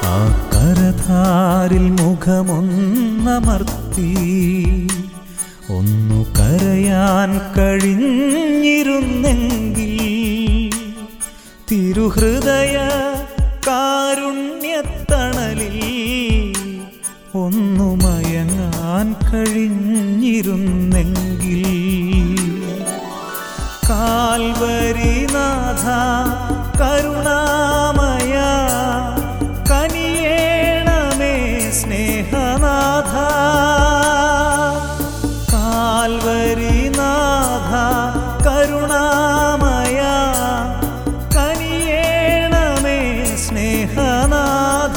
ആ കരധാരിൽ മുഖമൊന്നമർത്തി ഒന്നു കരയാൻ കഴിഞ്ഞിരുന്നെങ്കിൽ തിരുഹൃദയ കാരുണ്യത്തണലിൽ ഒന്നു മയങ്ങാൻ കഴിഞ്ഞിരുന്നെങ്കിൽ കാൽവരിനാഥ കരുണാമയ കനിയേണമേ സ്നേഹനാഥ കാൽവരിനാഥ കരുണാമയ കനിയേണമേ സ്നേഹനാഥ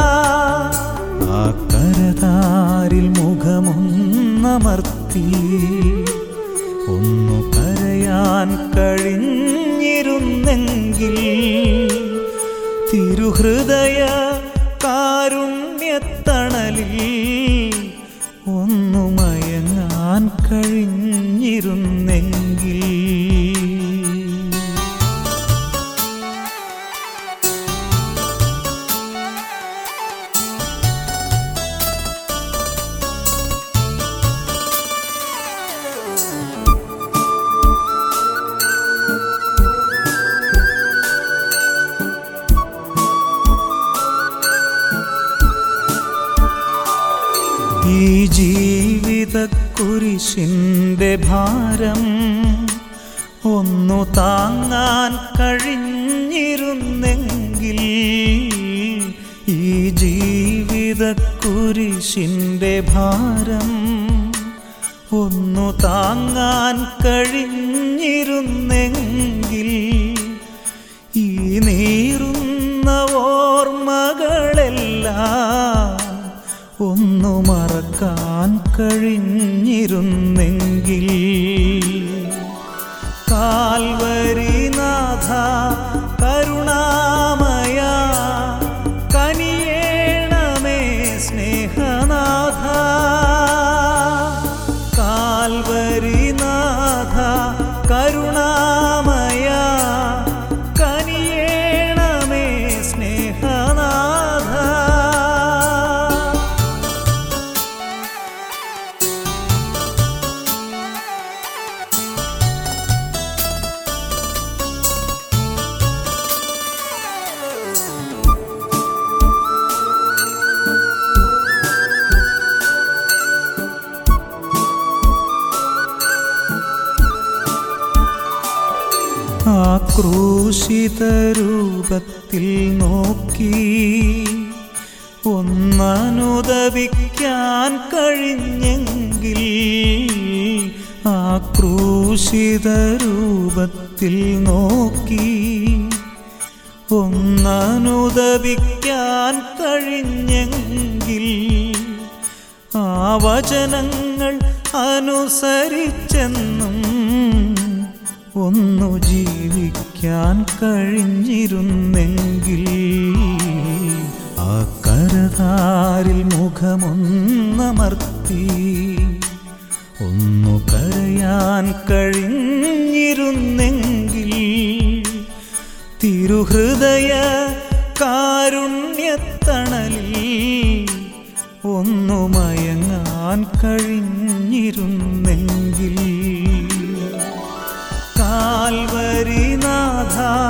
ആ കരതാരിൽ മുഖമൊന്നമർത്തി ഒന്നു കരയാൻ കഴിഞ്ഞിരുന്നെങ്കിൽ തിരുഹൃദയ കാരുണ്യത്തണലിൽ ഒന്നു മയങ്ങാൻ കഴിഞ്ഞിരുന്നെങ്കിൽ ഈ ജീവിത കുരിശിൻ്റെ ഭാരം ഒന്നു താങ്ങാൻ കഴിഞ്ഞിരുന്നെങ്കിൽ ഈ ജീവിത കുരിശിൻ്റെ ഭാരം ഒന്നു താങ്ങാൻ കഴിഞ്ഞിരുന്നെങ്കിൽ ഈ നീറുന്ന ഓർമ്മകളെല്ലാം ഒന്നു മറക്കാൻ കഴിഞ്ഞിരുന്നെങ്കിൽ കാൽവരിനാഥ കരുണാമയ കനിയേണമേ സ്നേഹനാഥ കാൽവരിനാഥ കരുണാമയ കനിയേണമേ സ്നേഹനാഥ ആ ക്രൂശിത രൂപത്തിൽ നോക്കി ഒന്നനുദവിക്കാൻ കഴിഞ്ഞെങ്കിൽ ആ ക്രൂശിത രൂപത്തിൽ നോക്കി ഒന്നനുദവിക്കാൻ കഴിഞ്ഞെങ്കിൽ ആ വചനങ്ങൾ അനുസരിച്ചെന്നും ഒന്നു ജീവിക്കാൻ കഴിഞ്ഞിരുന്നെങ്കിൽ ആ കരതാരിൽ മുഖമൊന്നമർത്തി ഒന്നു കരയാൻ കഴിഞ്ഞിരുന്നെങ്കിൽ തിരുഹൃദയ കാരുണ്യത്തണലിൽ ഒന്നു മയങ്ങാൻ കഴിഞ്ഞിരുന്നെങ്കിൽ കാൽവരിനാഥ